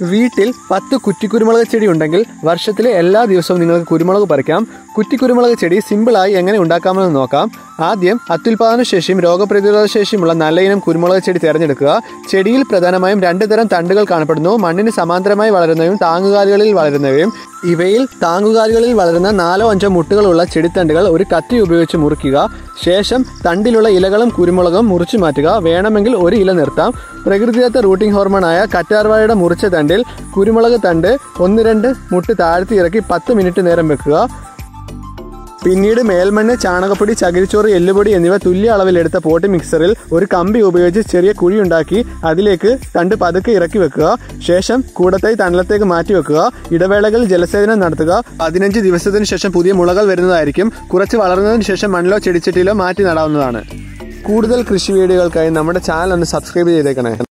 വീട്ടിൽ പത്ത് കുറ്റിക്കുരുമുളക് ചെടി ഉണ്ടെങ്കിൽ വർഷത്തിലെ എല്ലാ ദിവസവും നിങ്ങൾക്ക് കുരുമുളക് പറിക്കാം കുറ്റിക്കുരുമുളക് ചെടി സിമ്പിളായി എങ്ങനെ ഉണ്ടാക്കാമെന്ന് നോക്കാം ആദ്യം അത്യുൽപാദന ശേഷിയും രോഗപ്രതിരോധ ശേഷിയുമുള്ള നല്ല ഇനം കുരുമുളക് ചെടി തിരഞ്ഞെടുക്കുക ചെടിയിൽ പ്രധാനമായും രണ്ട് തരം തണ്ടുകൾ കാണപ്പെടുന്നു മണ്ണിന് സമാന്തരമായി വളരുന്നവയും താങ്ങുകാലുകളിൽ വളരുന്നവയും ഇവയിൽ താങ്ങുകാലുകളിൽ വളരുന്ന നാലോ അഞ്ചോ മുട്ടുകളുള്ള ചെടിത്തണ്ടുകൾ ഒരു കത്തി ഉപയോഗിച്ച് മുറിക്കുക ശേഷം തണ്ടിലുള്ള ഇലകളും കുരുമുളകും മുറിച്ചു മാറ്റുക വേണമെങ്കിൽ ഒരു ഇല നിർത്താം പ്രകൃതിദത്ത റൂട്ടിംഗ് ഹോർമോണായ കറ്റാർവാഴയുടെ മുറിച്ച തണ്ടിൽ കുരുമുളക് തണ്ട് ഒന്ന് രണ്ട് മുട്ട് താഴ്ത്തി ഇറക്കി പത്ത് മിനിറ്റ് നേരം വെക്കുക പിന്നീട് മേൽമണ്ണ് ചാണകപ്പൊടി ചകിരിച്ചോറ് എല്ലുപൊടി എന്നിവ തുല്യ അളവിലെടുത്ത പോട്ടി മിക്സറിൽ ഒരു കമ്പി ഉപയോഗിച്ച് ചെറിയ കുഴിയുണ്ടാക്കി അതിലേക്ക് തണ്ട് പതുക്കെ ഇറക്കി വെക്കുക ശേഷം കൂടത്തായി തണലത്തേക്ക് മാറ്റി വെക്കുക ഇടവേളകളിൽ ജലസേചനം നടത്തുക പതിനഞ്ച് ദിവസത്തിന് ശേഷം പുതിയ മുളകൾ വരുന്നതായിരിക്കും കുറച്ച് വളർന്നതിന് ശേഷം മണ്ണിലോ ചെടിച്ചട്ടിയിലോ മാറ്റി നടാവുന്നതാണ് കൂടുതൽ കൃഷി വീഡിയോകൾക്കായി നമ്മുടെ ചാനൽ ഒന്ന് സബ്സ്ക്രൈബ് ചെയ്തേക്കണേ